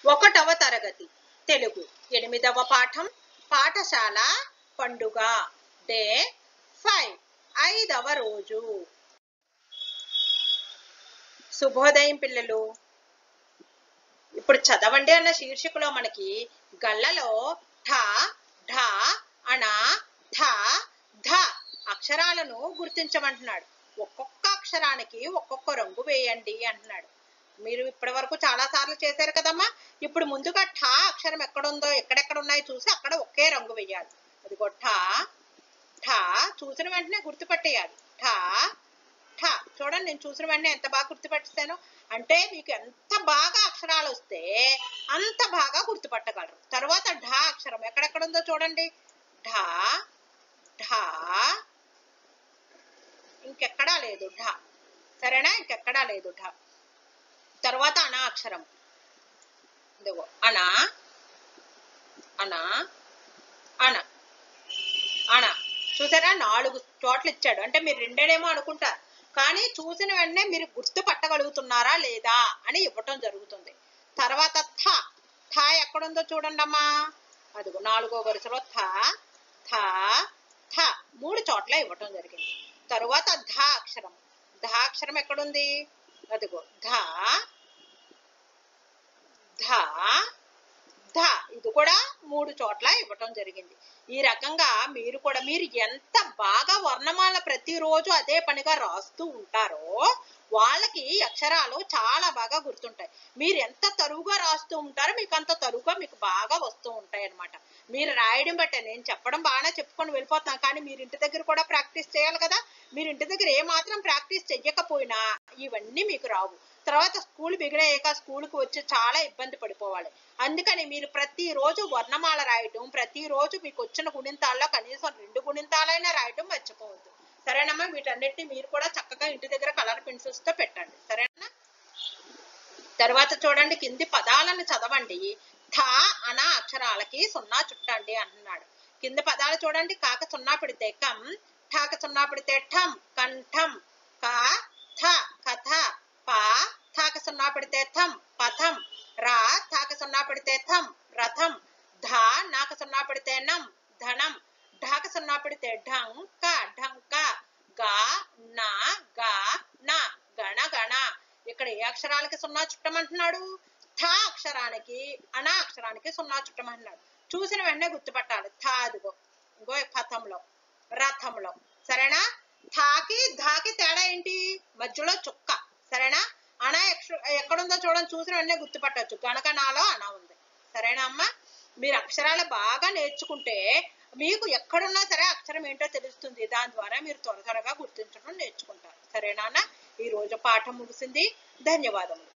ఒకటవ తరగతి తెలుగు ఎనిమిదవ పాఠం పాఠశాల పండుగ డే ఫైవ్ ఐదవ రోజు శుభోదయం పిల్లలు ఇప్పుడు చదవండి అన్న శీర్షికలో మనకి గల్లలో ఠ ఢ అణ థ ధ అక్షరాలను గుర్తించమంటున్నాడు ఒక్కొక్క అక్షరానికి ఒక్కొక్క రంగు వేయండి అంటున్నాడు మీరు ఇప్పటి వరకు చాలా సార్లు చేశారు కదమ్మా ఇప్పుడు ముందుగా ఠ అక్షరం ఎక్కడుందో ఎక్కడెక్కడ ఉన్నాయో చూసి అక్కడ ఒకే రంగు వేయాలి అదిగో ఠ ఠ చూసిన వెంటనే గుర్తుపట్టేయాలి ఠ ఠ చూడండి నేను చూసిన వెంటనే ఎంత బాగా గుర్తుపట్టేస్తాను అంటే మీకు ఎంత బాగా అక్షరాలు వస్తే అంత బాగా గుర్తుపట్టగలరు తర్వాత ఢ అక్షరం ఎక్కడెక్కడ ఉందో చూడండి ఢ ఢ ఇంకెక్కడా లేదు ఢ సరేనా ఇంకెక్కడా లేదు ఢ తర్వాత అనా అక్షరం ఇదిగో అనా అనా అన అన చూసారా నాలుగు చోట్ల ఇచ్చాడు అంటే మీరు రెండేనేమో అనుకుంటారు కానీ చూసిన వెంటనే మీరు గుర్తు పట్టగలుగుతున్నారా లేదా అని ఇవ్వటం జరుగుతుంది తర్వాత థ థ ఎక్కడుందో చూడండి అమ్మా అదిగో నాలుగో వరుసలో థ థ థ మూడు చోట్ల ఇవ్వటం జరిగింది తరువాత ధ అక్షరం ధ అక్షరం ఎక్కడుంది అదిగో ధ ధ ధ ఇది కూడా మూడు చోట్ల ఇవ్వటం జరిగింది ఈ రకంగా మీరు కూడా మీరు ఎంత బాగా వర్ణమాల ప్రతిరోజు అదే పనిగా రాస్తూ ఉంటారో వాళ్ళకి అక్షరాలు చాలా బాగా గుర్తుంటాయి మీరు ఎంత తరువుగా రాస్తూ ఉంటారో మీకు అంత తరువుగా మీకు బాగా వస్తూ ఉంటాయి అన్నమాట మీరు రాయడం బట్టే నేను చెప్పడం బాగానే చెప్పుకొని వెళ్ళిపోతున్నాను కానీ మీరు ఇంటి దగ్గర కూడా ప్రాక్టీస్ చేయాలి కదా మీరు ఇంటి దగ్గర ఏ మాత్రం ప్రాక్టీస్ చెయ్యకపోయినా ఇవన్నీ మీకు రావు తర్వాత స్కూల్ బిగినయ్యాక స్కూల్కి వచ్చి చాలా ఇబ్బంది పడిపోవాలి అందుకని మీరు ప్రతిరోజు వర్ణమాల రాయటం ప్రతిరోజు మీకు వచ్చిన గుణింతాల్లో కనీసం రెండు గుణింతాలైనా రాయటం మర్చిపోవద్దు సరేనమ్మా వీటన్నిటిని మీరు కూడా చక్కగా ఇంటి దగ్గర కలర్ పెన్సిల్స్ తో పెట్టండి సరేనా తర్వాత చూడండి కింది పదాలను చదవండి థ అన అక్షరాలకి సున్నా చుట్టండి అంటున్నాడు కింది పదాలు చూడండి కాక సున్నా పెడితే కం ఠాక సున్నా పెడితే ఠం కంఠం కా థ కథ పా థాక సున్నా పెడితే థం పథం రా థాక సున్నా పెడితే థం రథం ధ నాక సున్నా పెడితే నం ధనం ఢాక సున్నా పెడితే ఢం క ఢంక గా నా గా నా గణ గణ ఇక్కడ ఏ అక్షరాలకి సున్నా చుట్టమంటున్నాడు థ అక్షరానికి అనా అక్షరానికి సున్నా చుట్టమంటున్నాడు చూసిన వెంటనే గుర్తుపట్టాలి థ అదిగో ఇంకో పథంలో రథంలో సరేనా థాకి ధాకి తేడా ఏంటి మధ్యలో చుక్క సరేనా అనా ఎక్కడుందో చూడండి చూసిన వెంటనే గుర్తుపట్టవచ్చు గణగణాలో అనా ఉంది సరేనా అమ్మా మీరు అక్షరాలు బాగా నేర్చుకుంటే మీకు ఎక్కడున్నా సరే అక్షరం ఏంటో తెలుస్తుంది దాని ద్వారా మీరు త్వర త్వరగా గుర్తించడం నేర్చుకుంటారు సరేనా ఈ రోజు పాఠం ముగిసింది ధన్యవాదములు